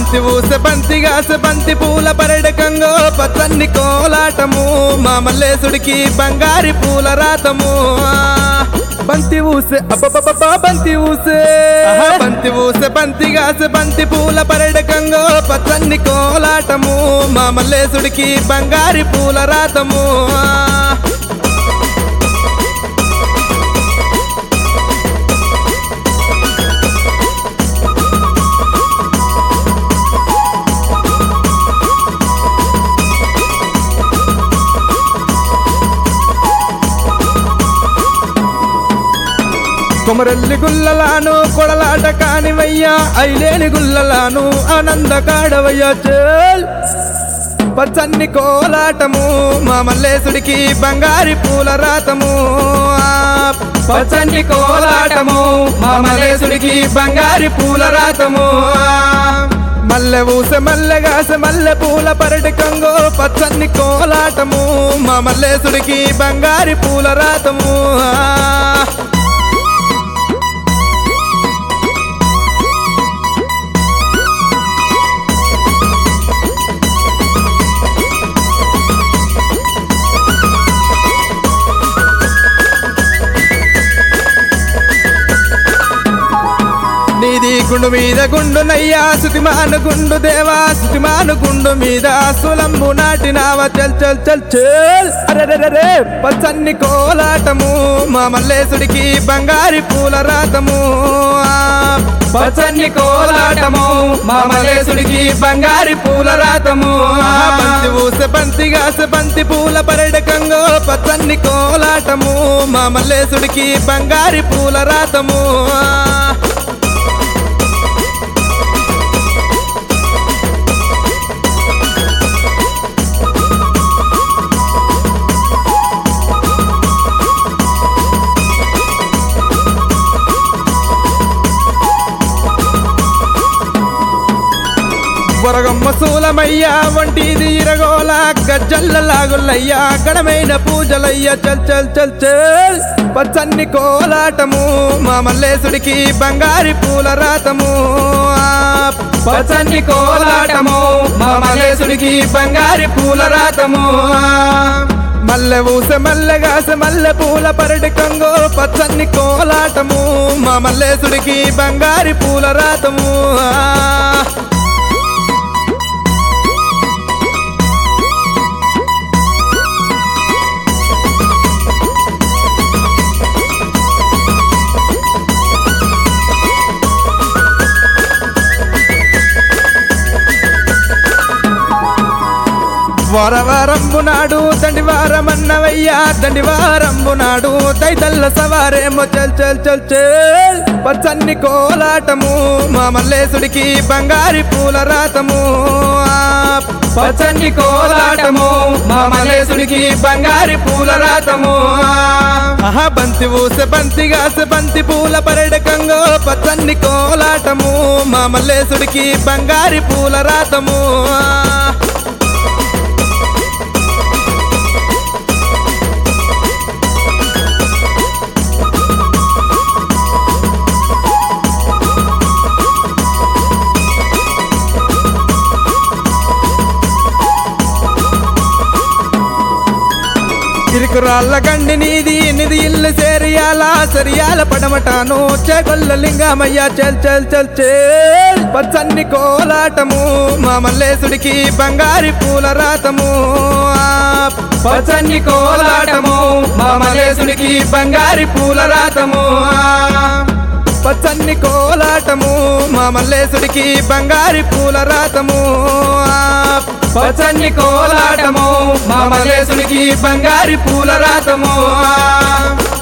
బంతి ఊసె బంతి గాసె బంతి పూల పరడకంగో పచ్చన్ని కోలాటము మా మల్లేశుడికి బంగారి పూల రాతము ఆ, బంతి ఊసె అబ్బబ్బబ్బ బంతి ఊసే బంతి ఊసె బంతి గాసె బంతి పూల పరడకంగో పచ్చన్ని కోలాటము మా మల్లేశుడికి బంగారి పూల రాతము ఆ, కొమరల్లి గుల్లలాను కొడలాట కానివయ్యా ఐలేని గుల్లలాను ఆనంద కాడవయ్యా చేల్ పచ్చన్ని కోలాటము మా మల్లేశుడికి బంగారి పూల రాతము ఆ, పచ్చన్ని కోలాటము మా మల్లేశుడికి బంగారి పూల రాతము ఆ, మల్లె ఊసె మల్లెగాసె మల్లె పూల పరటికంగో పచ్చన్ని కోలాటము మా మల్లేశుడికి బంగారి పూల రాతము ఆ, నీది గుండు మీద గుండు నయ్యా సుతిమాను గుండు దేవా సుతిమాను గుండు మీద సులంబు నాటినావా చల్ చల్ చల్ చల్ అరెరెరెరే పచ్చన్ని కోలాటము మా మల్లేశుడికి బంగారి పూల రాతము ఆ, పచ్చన్ని కోలాటము మా మల్లేశుడికి బంగారి పూల రాతము ఆ, బంతి ఊసె బంతి గాసె బంతి పూల పరడకంగో పచ్చన్ని కోలాటము మా మల్లేశుడికి బంగారి పూల రాతము ఆ, వరగమ్మ సూలమయ్యా వంటిది ఇరగోల గజ్జల్ల లాగుల్లయ్యా గడమైన పూజలయ్యా చల్ చల్ చల్ చల్ పచ్చన్ని కోలాటము మా మల్లేశుడికి బంగారి పూల రాతము ఆ, పచ్చన్ని కోలాటము మా మల్లేశుడికి బంగారి పూల రాతము ఆ, మల్లె ఊసె మల్లెగాసె మల్లె పూల పరటి కంగో పచ్చన్ని కోలాటము మా మల్లేశుడికి బంగారి పూల రాతము ఆ, వారవారంబు నాడు దండివారమన్నవయ్యా దండివారంబు నాడు దైతల్ల సవారేమో చల్ చల్ చల్ చల్ పచ్చన్ని కోలాటము మా మల్లేశుడికి బంగారి పూల రాతము ఆ, పచ్చన్ని కోలాటము మా మల్లేశుడికి బంగారి పూల రాతము ఆ, ఆహా బంతి ఊసె బంతి గాసె బంతి పూల పరడకంగో పచ్చన్ని కోలాటము మా మల్లేశుడికి బంగారి పూల రాతము ఆ, ఇరుకురాళ్ళ గండి నీది నిది ఇల్లు సేరియాల సరియాల పడమటాను చేకొల్ల లింగమయ్య చల్ చల్ చల్ చల్ పచ్చన్ని కోలాటము మా మల్లేశుడికి బంగారి పూల రాతము ఆ, పచ్చన్ని కోలాటము మా మల్లేశుడికి బంగారి పూల రాతము ఆ, పచ్చన్ని కోలాటము మా మల్లేశుడికి బంగారి పూల రాతము ఆ, పచ్చన్ని కోలాటము మా మల్లేశుడికి బంగారి పూల రాతము ఆ,